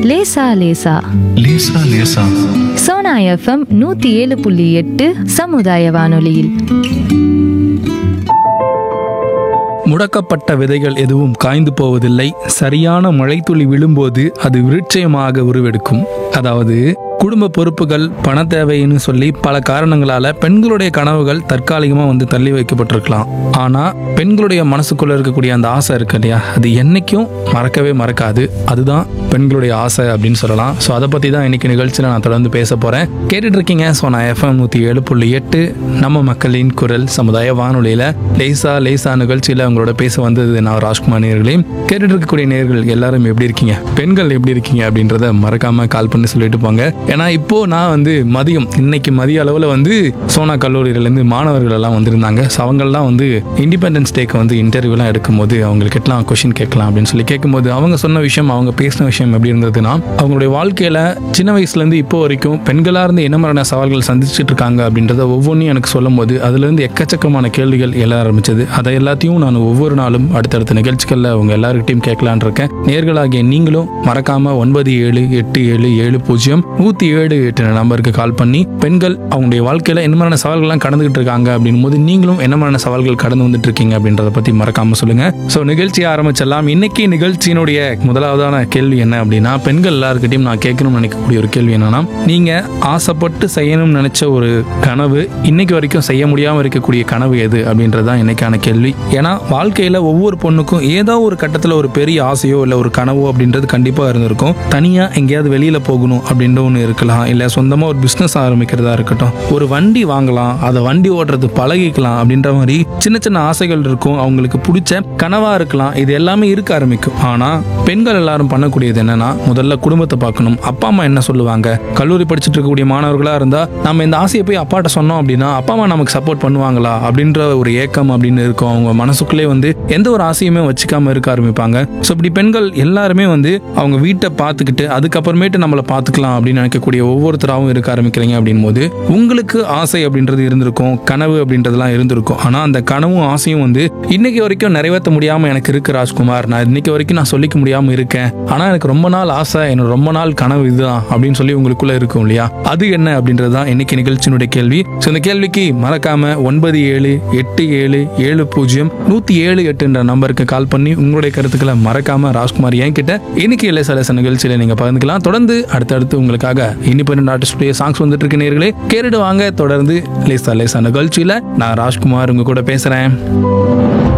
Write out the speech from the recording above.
லேசா லேசா லேசா லேசா சோனா எஃப்எம் நூத்தி ஏழு புள்ளி எட்டு சமுதாய வானொலியில் முடக்கப்பட்ட விதைகள் எதுவும் காய்ந்து போவதில்லை சரியான மழைத்துளி விழும்போது அது விருட்சயமாக உருவெடுக்கும் அதாவது குடும்ப பொறுப்புகள் பண தேவைன்னு சொல்லி பல காரணங்களால பெண்களுடைய கனவுகள் தற்காலிகமா வந்து தள்ளி வைக்கப்பட்டிருக்கலாம் ஆனா பெண்களுடைய மனசுக்குள்ள இருக்கக்கூடிய அந்த ஆசை இருக்கு இல்லையா அது என்னைக்கும் மறக்கவே மறக்காது அதுதான் பெண்களுடைய ஆசை அப்படின்னு சொல்லலாம் ஸோ அதை பத்தி தான் இன்னைக்கு நிகழ்ச்சியில் நான் தொடர்ந்து பேச போறேன் கேட்டுட்டு இருக்கீங்க ஸோ நான் எஃப்எம் நூற்றி ஏழு புள்ளி எட்டு நம்ம மக்களின் குரல் சமுதாய வானொலியில லேசா லேசா நிகழ்ச்சியில் உங்களோட பேச வந்தது நான் ராஜ்குமார் நேர்களையும் கேட்டுட்டு இருக்கக்கூடிய நேர்கள் எல்லாரும் எப்படி இருக்கீங்க பெண்கள் எப்படி இருக்கீங்க அப்படின்றத மறக்காம கால் பண்ணி சொல்லிட்டு போங்க ஏன்னா இப்போ நான் வந்து மதியம் இன்னைக்கு மதிய அளவில் வந்து சோனா கல்லூரியிலேருந்து மாணவர்கள் எல்லாம் வந்திருந்தாங்க ஸோ அவங்கெல்லாம் வந்து இண்டிபெண்டன்ஸ் டேக்கு வந்து இன்டர்வியூலாம் எடுக்கும்போது அவங்களுக்கெல்லாம் கொஷின் கேட்கலாம் அப்படின்னு சொல்லி கேட்கும்போது அவங்க சொன்ன விஷயம் அவங்க பேசின விஷயம் எப்படி இருந்ததுன்னா அவங்களுடைய வாழ்க்கையில சின்ன வயசுலேருந்து இப்போ வரைக்கும் பெண்களாக இருந்து என்ன மாதிரியான சவால்கள் சந்திச்சுட்டு இருக்காங்க அப்படின்றத ஒவ்வொன்றையும் எனக்கு சொல்லும் போது அதுலேருந்து எக்கச்சக்கமான கேள்விகள் எழ ஆரம்பிச்சது அதை எல்லாத்தையும் நான் ஒவ்வொரு நாளும் அடுத்தடுத்த நிகழ்ச்சிகளில் அவங்க எல்லாருக்கிட்டையும் கேட்கலான் இருக்கேன் நேர்களாகிய நீங்களும் மறக்காம ஒன்பது ஏழு எட்டு ஏழு ஏழு பூஜ்ஜியம் நூற்றி ஏழு எட்டு நம்பருக்கு கால் பண்ணி பெண்கள் அவங்களுடைய வாழ்க்கையில் என்ன மாதிரியான சவால்கள்லாம் கடந்துகிட்டு இருக்காங்க அப்படின்னும் போது நீங்களும் என்ன மாதிரியான சவால்கள் கடந்து வந்துட்டு இருக்கீங்க அப்படின்றத பற்றி மறக்காம சொல்லுங்க ஸோ நிகழ்ச்சியை ஆரம்பிச்சிடலாம் இன்னைக்கு நிகழ்ச்சியினுடைய முதலாவதான கேள்வி என்ன அப்படின்னா பெண்கள் எல்லாருக்கிட்டையும் நான் கேட்கணும்னு நினைக்கக்கூடிய ஒரு கேள்வி என்னன்னா நீங்க ஆசைப்பட்டு செய்யணும்னு நினைச்ச ஒரு கனவு இன்னைக்கு வரைக்கும் செய்ய முடியாம இருக்கக்கூடிய கனவு எது அப்படின்றதுதான் இன்னைக்கான கேள்வி ஏன்னா வாழ்க்கையில ஒவ்வொரு பொண்ணுக்கும் ஏதோ ஒரு கட்டத்துல ஒரு பெரிய ஆசையோ இல்ல ஒரு கனவோ அப்படின்றது கண்டிப்பா இருந்திருக்கும் தனியா எங்கேயாவது வெளியில போகணும் அப்படின்ற ஒன்று இருக்கலாம் இல்ல சொந்தமா ஒரு பிசினஸ் ஆரம்பிக்கிறதா இருக்கட்டும் ஒரு வண்டி வாங்கலாம் அதை வண்டி ஓட்டுறது பழகிக்கலாம் அப்படின்ற மாதிரி சின்ன சின்ன ஆசைகள் இருக்கும் அவங்களுக்கு பிடிச்ச கனவா இருக்கலாம் இது எல்லாமே இருக்க ஆரம்பிக்கும் ஆனா பெண்கள் எல்லாரும் பண்ணக்கூடியது என்னன்னா முதல்ல குடும்பத்தை பார்க்கணும் அப்பா அம்மா என்ன சொல்லுவாங்க கல்லூரி படிச்சுட்டு இருக்கக்கூடிய மாணவர்களா இருந்தா நம்ம இந்த ஆசையை போய் அப்பாட்ட சொன்னோம் அப்படின்னா அப்பா அம்மா நமக்கு சப்போர்ட் பண்ணுவாங்களா அப்படின்ற ஒரு ஏக்கம் அப்படின்னு இருக்கும் அவங்க மனசுக்குள்ளே வந்து எந்த ஒரு ஆசையுமே வச்சுக்காம இருக்க ஆரம்பிப்பாங்க ஸோ இப்படி பெண்கள் எல்லாருமே வந்து அவங்க வீட்டை பார்த்துக்கிட்டு அதுக்கப்புறமேட்டு நம்மளை பார்த்துக்கலாம் அப்படின்னு நினைக்கக்கூடிய ஒவ்வொருத்தராகவும் இருக்க ஆரம்பிக்கிறீங்க அப்படின் போது உங்களுக்கு ஆசை அப்படின்றது இருந்திருக்கும் கனவு அப்படின்றதெல்லாம் இருந்திருக்கும் ஆனால் அந்த கனவும் ஆசையும் வந்து இன்னைக்கு வரைக்கும் நிறைவேற்ற முடியாம எனக்கு இருக்கு ராஜ்குமார் நான் இன்னைக்கு வரைக்கும் நான் சொல்லிக்க முடியாம இருக்கேன் ஆனா எனக்கு ரொம்ப நாள் ஆசை எனக்கு ரொம்ப நாள் கனவு இதுதான் அப்படின்னு சொல்லி உங்களுக்குள்ள இருக்கும் இல்லையா அது என்ன அப்படின்றது தான் இன்னைக்கு நிகழ்ச்சியினுடைய கேள்வி ஸோ இந்த கேள்விக்கு மறக்காம ஒன்பது ஏழு எட்டு ஏழு ஏழு பூஜ்ஜியம் நூத்தி ஏழு எட்டுன்ற நம்பருக்கு கால் பண்ணி உங்களுடைய கருத்துக்களை மறக்காம ராஜ்குமார் என்கிட்ட இன்னைக்கு இல்லை சில நிகழ்ச்சியில நீங்க பகிர்ந்துக்கலாம் தொடர்ந்து அடுத்தடுத்து உங்களுக்காக இண்டிபெண்டன்ட் ஆர்டிஸ்டுடைய சாங்ஸ் வந்துட்டு இருக்க நேர்களே கேட்டுட்டு வாங்க தொடர்ந்து லேசா லேசா நிகழ்ச்சியில நான் ராஜ்குமார் உங்க கூட பேசுறேன்